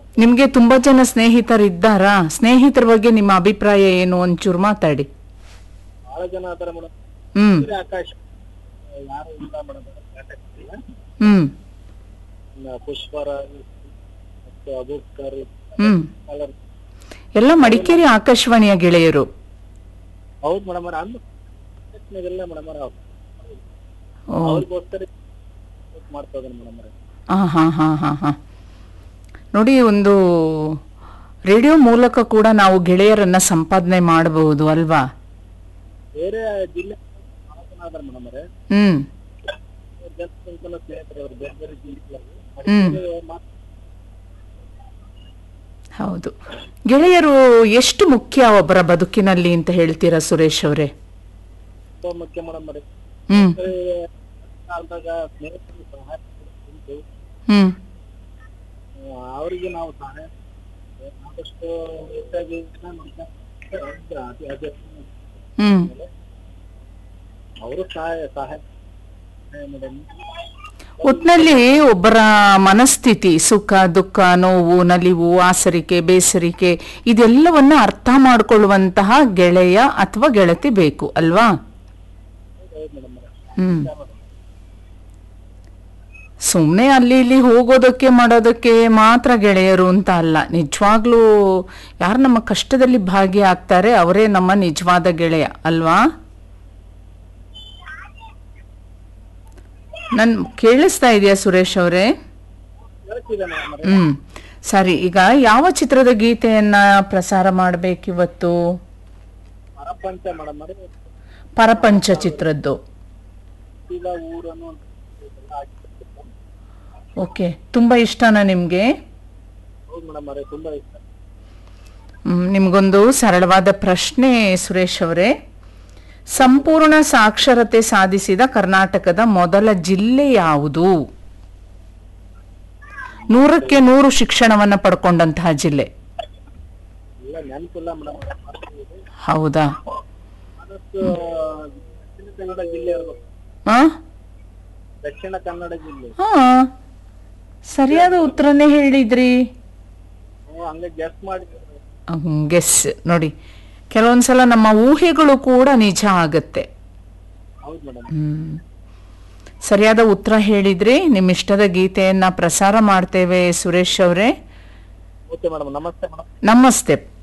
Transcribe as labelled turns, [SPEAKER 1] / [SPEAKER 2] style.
[SPEAKER 1] ನಿಮ್ಗೆ ತುಂಬಾ ಜನ ಸ್ನೇಹಿತರಿದ್ದಾರಾ ಸ್ನೇಹಿತರ ಬಗ್ಗೆ ನಿಮ್ಮ ಅಭಿಪ್ರಾಯ ಏನು ಒಂಚೂರು ಮಾತಾಡಿ
[SPEAKER 2] ಬಹಳ ಜನ ಅದಾರ ಮೇಡಮ್
[SPEAKER 1] ಹ್ಮ್
[SPEAKER 2] ಆಕಾಶ ಯಾರು ಇಲ್ಲ ಮೇಡಮ್ ಇಲ್ಲ
[SPEAKER 1] ಹ್ಮ್
[SPEAKER 2] ಇನ್ನ ಪುಷ್ಪರಾಜ್ ಮತ್ತು ಅಬೂಸ್ಕರ್
[SPEAKER 1] ಹ್ಮ್
[SPEAKER 2] ಕಲರ್
[SPEAKER 1] ಎಲ್ಲ ಮಡಿಕೇರಿ ಆಕಾಶವಾಣಿಯ ಗೆಳೆಯರು
[SPEAKER 2] ಹೌದು ಮೇಡಮ್ ಅಂದ್ ಎಲ್ಲ ಮೇಡಮ್
[SPEAKER 1] ಓ
[SPEAKER 2] ಅವ್ರಿಗೋಸ್ಕರ ಮಾಡ್ತಾ ಇದ್ದಾನೆ ಮೇಡಮ್
[SPEAKER 1] ಹಾ ಹಾ ಹಾ ಹಾ ಹಾ ನೋಡಿ ಒಂದು ರೇಡಿಯೋ ಮೂಲಕ ಕೂಡ ನಾವು ಗೆಳೆಯರನ್ನ ಸಂಪಾದನೆ ಮಾಡಬಹುದು ಅಲ್ವಾ
[SPEAKER 2] ಬೇರೆ ಜಿಲ್ಲೆ ಬಹಳ ಜನ ಅದಾರ ಮೇಡಮ್ ಅವರೇ
[SPEAKER 1] ಹ್ಮ್
[SPEAKER 2] ಜನಸಂಖ್ಯೆನ ಸ್ನೇಹಿತರು ಅವ್ರು ಬೇರೆ ಬೇರೆ ಜಿಲ್ಲೆಗಳಲ್ಲಿ
[SPEAKER 1] ಹ್ಮ್.
[SPEAKER 2] ಮಡಿಕೇರಿ ಮಾತ್ರ
[SPEAKER 1] ಹೌದು ಗೆಳೆಯರು ಎಷ್ಟು ಮುಖ್ಯ ಒಬ್ಬರ ಬದುಕಿನಲ್ಲಿ ಅಂತ ಹೇಳ್ತೀರಾ ಸುರೇಶ್ ಅವರೇ
[SPEAKER 2] ತುಂಬಾ ಮುಖ್ಯ ಮೇಡಮ್ ಅವರೇ
[SPEAKER 1] ಹ್ಮ್
[SPEAKER 2] ಕಾಲದಾಗ ಸ್ನೇಹಿತರು ಸಹಾಯ ಉಂಟು
[SPEAKER 1] ಹ್ಮ್
[SPEAKER 2] ಆ, ಅವರಿಗೆ ನಾವು ಸಹಾಯ ಆದಷ್ಟು ಹೆಚ್ಚಾಗಿ ನೋಡ್ಕೊಂಡು ಅದೇ ಅದೇ
[SPEAKER 1] ಹ್ಮ್
[SPEAKER 2] ಅವರು ಸಹಾಯ ಸಹಾಯ ಮೇಡಮ್
[SPEAKER 1] ಒಟ್ನಲ್ಲಿ ಒಬ್ಬರ ಮನಸ್ಥಿತಿ ಸುಖ ದುಃಖ ನೋವು ನಲಿವು ಆಸರಿಕೆ ಬೇಸರಿಕೆ ಇದೆಲ್ಲವನ್ನ ಅರ್ಥ ಮಾಡಿಕೊಳ್ಳುವಂತಹ ಗೆಳೆಯ ಅಥವಾ ಗೆಳತಿ ಬೇಕು ಅಲ್ವಾ
[SPEAKER 2] ಹೌದು ಮೇಡಮ್
[SPEAKER 1] ಹ್ಮ್ ಸುಮ್ಮನೆ ಅಲ್ಲಿ ಇಲ್ಲಿ ಹೋಗೋದಕ್ಕೆ ಮಾಡೋದಕ್ಕೆ ಮಾತ್ರ ಗೆಳೆಯರು ಅಂತ ಅಲ್ಲ ನಿಜವಾಗ್ಲೂ ಯಾರು ನಮ್ಮ ಕಷ್ಟದಲ್ಲಿ ಭಾಗಿಯಾಗ್ತಾರೆ ಅವರೇ ನಮ್ಮ ನಿಜವಾದ ಗೆಳೆಯ ಅಲ್ವಾ ನನ್ ಕೇಳಿಸ್ತಾ ಇದೆಯಾ ಸುರೇಶ್ ಅವರೇ
[SPEAKER 2] ಹೇಳ್ತಿದ್ದೆ ಮೇಡಮ್ ಅವರೇ
[SPEAKER 1] ಹ್ಮ್ ಸರಿ ಈಗ ಯಾವ ಚಿತ್ರದ ಗೀತೆಯನ್ನ ಪ್ರಸಾರ ಮಾಡ್ಬೇಕಿವತ್ತು
[SPEAKER 2] ಪರಪಂಚ ಮೇಡಮ್ ಅವರೇ
[SPEAKER 1] ಪರಪಂಚ ಚಿತ್ರದ್ದು
[SPEAKER 2] ಈಗ ಊರನ್ನು ಎಲ್ಲ ಹಾಕಿರ್ತಾರೆ.
[SPEAKER 1] ಓಕೆ ತುಂಬಾ ಇಷ್ಟನಾ ನಿಮ್ಗೆ
[SPEAKER 2] ಹೌದು ಮೇಡಮ್ ಅವರೇ ತುಂಬಾ ಇಷ್ಟ
[SPEAKER 1] ಮ್, ನಿಮ್ಗೊಂದು ಸರಳವಾದ ಪ್ರಶ್ನೆ ಸುರೇಶ್ ಅವರೇ ಸಂಪೂರ್ಣ ಸಾಕ್ಷರತೆ ಸಾಧಿಸಿದ ಕರ್ನಾಟಕದ ಮೊದಲ ಜಿಲ್ಲೆ ಯಾವುದು ನೂರಕ್ಕೆ ನೂರು ಶಿಕ್ಷಣವನ್ನ ಪಡ್ಕೊಂಡಂತಹ ಜಿಲ್ಲೆ
[SPEAKER 2] ಎಲ್ಲ ನೆನಪಿಲ್ಲ ಮೇಡಮ್ ಅವರೇ
[SPEAKER 1] ಹೌದಾ
[SPEAKER 2] ಆದಷ್ಟು ದಕ್ಷಿಣ ಕನ್ನಡ ಜಿಲ್ಲೆ ಇರ್ಬೇಕು
[SPEAKER 1] ಆ?
[SPEAKER 2] ದಕ್ಷಿಣ ಕನ್ನಡ ಜಿಲ್ಲೆ
[SPEAKER 1] ಹಾ ಸರಿಯಾದ ಉತ್ತರನೇ ಹೇಳಿದ್ರಿ
[SPEAKER 2] ನಾವು ಹಂಗೆ ಗೆಸ್ ಮಾಡಿ
[SPEAKER 1] ಗೆಸ್ ನೋಡಿ ಕೆಲವೊಂದ್ಸಲ ನಮ್ಮ ಊಹೆಗಳು ಕೂಡ ನಿಜ ಆಗತ್ತೆ
[SPEAKER 2] ಹೌದು ಮೇಡಮ್
[SPEAKER 1] ಹ್ಮ್. ಸರಿಯಾದ ಉತ್ತರ ಹೇಳಿದ್ರಿ ನಿಮ್ಮ ಇಷ್ಟದ ಗೀತೆಯನ್ನ ಪ್ರಸಾರ ಮಾಡ್ತೇವೆ ಸುರೇಶ್ ಅವರೇ
[SPEAKER 2] ಓಕೆ ಮೇಡಮ್ ನಮಸ್ತೆ ಮೇಡಮ್
[SPEAKER 1] ನಮಸ್ತೆ